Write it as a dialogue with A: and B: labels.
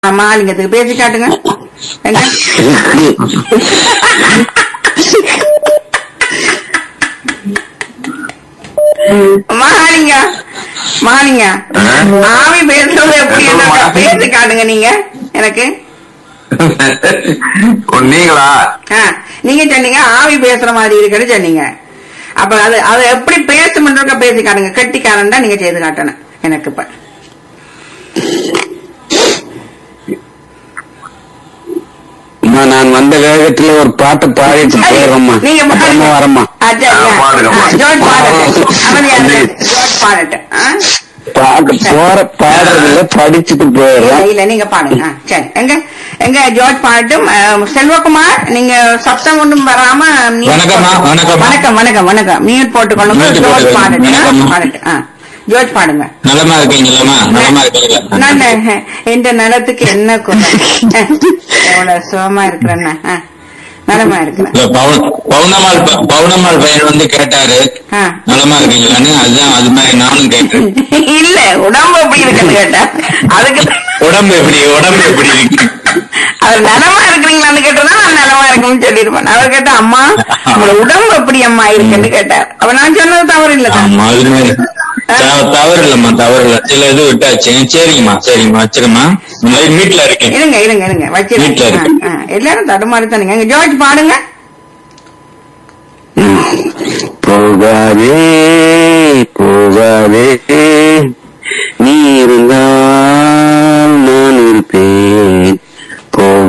A: மாலிங்கத்துக்கு பேசி காட்டுங்க எங்க? மகாலிங்க மகாலிங்க ஆவி பேசுறது எப்படி என்ன பேசி காட்டுங்க நீங்க எனக்கு
B: ஓ, நீங்களா
A: ஆ, நீங்க சொன்னீங்க ஆவி பேசுற மாதிரி இருக்குன்னு சொன்னீங்க அப்ப அது அது எப்படி பேசுமன்றக்க பேசி காட்டுங்க கெட்டிக்காரன் தான் நீங்க செய்து காட்டணும் எனக்கு இப்ப
C: அம்மா நான் வந்த வேகத்துல ஒரு பாட்டு பாடிட்டு போயிடுறேம்மா
A: நீங்க
C: அப்புறமா வரம்மா
A: அச்சா,
B: ஆ, பாடுங்கம்மா.
A: ஆ, ஜோர்ஜ் பாடட்டும் அமைதியா இருங்க. ஜோர்ஜ் பாடட்டும் ஆ?
C: பாட்டு போற பாடுறதுல படிச்சுட்டு
A: இல்ல
C: போயிடுறேன்
A: இல்ல நீங்க பாடுங்க ஆ, சரி எங்க எங்க ஜோர்ஜ் பாடட்டும் அஹ், செல்வகுமார் நீங்க சப்தம் ஒன்றும் வராம mute
D: வணக்கம்மா,
A: போட்டு-
D: வணக்கம்மா.
A: வணக்கம் வணக்கம் வணக்கம் மியூட் போட்டுக்கொள்ளுங்க
D: Mute
A: ஜோர்ஜ்
D: போட்டுக்கோங்க.
A: பாடட்டும் ஆ,
D: வணக்கம்மா.
A: பாடட்டும் ஆ. ஜோர்ஜ் பாடுங்க
D: நலமா இருக்கீங்களாம்மா நலமா இருக்கீங்களா
A: நல்ல இந்த நலத்துக்கு என்ன குறை எவ்வளவு சுகமா இருக்கிறேன்னா ஆ, நலமா இருக்கிறேன்
D: இல்ல, பவுன்- பவுனம்மாள் ப- பவுனம்மாள் பையன் வந்து கேட்டாரு
A: ஆ.
D: நலமா இருக்கீங்களான்னு அதுதான் அது மாதிரி நானும் கேட்டேன்
A: இல்ல உடம்பு எப்படி இருக்குன்னு கேட்டேன் அதுக்கு
D: உடம்பு எப்படி உடம்பு எப்படி இருக்கு
A: அவர் நலமா இருக்கிறீங்களான்னு கேட்டதா நான் நலமா இருக்குன்னு சொல்லிருப்பேன் அவர் கேட்டா அம்மா உங்களோட உடம்பு எப்படி அம்மா இருக்குன்னு கேட்டார் அப்ப நான் சொன்னது தவறு இல்லதான்
D: ஆமா அது மாதிரி தவ- தவறு இல்லம்மா தவறு இல்ல சில இது விட்டாச்சு சரிங்கம்மா சரிங்கம்மா வச்சிருமா வீட்டுல இருக்கேன்
A: இருங்க இருங்க இருங்க
D: வீட்ல
A: வச்சிருக்கேன்
D: இருக்கு.
A: எல்லாரும் தடுமாறி தானுங்க எங்க ஜோர்ஜ் பாடுங்க
C: போகாதே போகாதே நீ இருந்தால்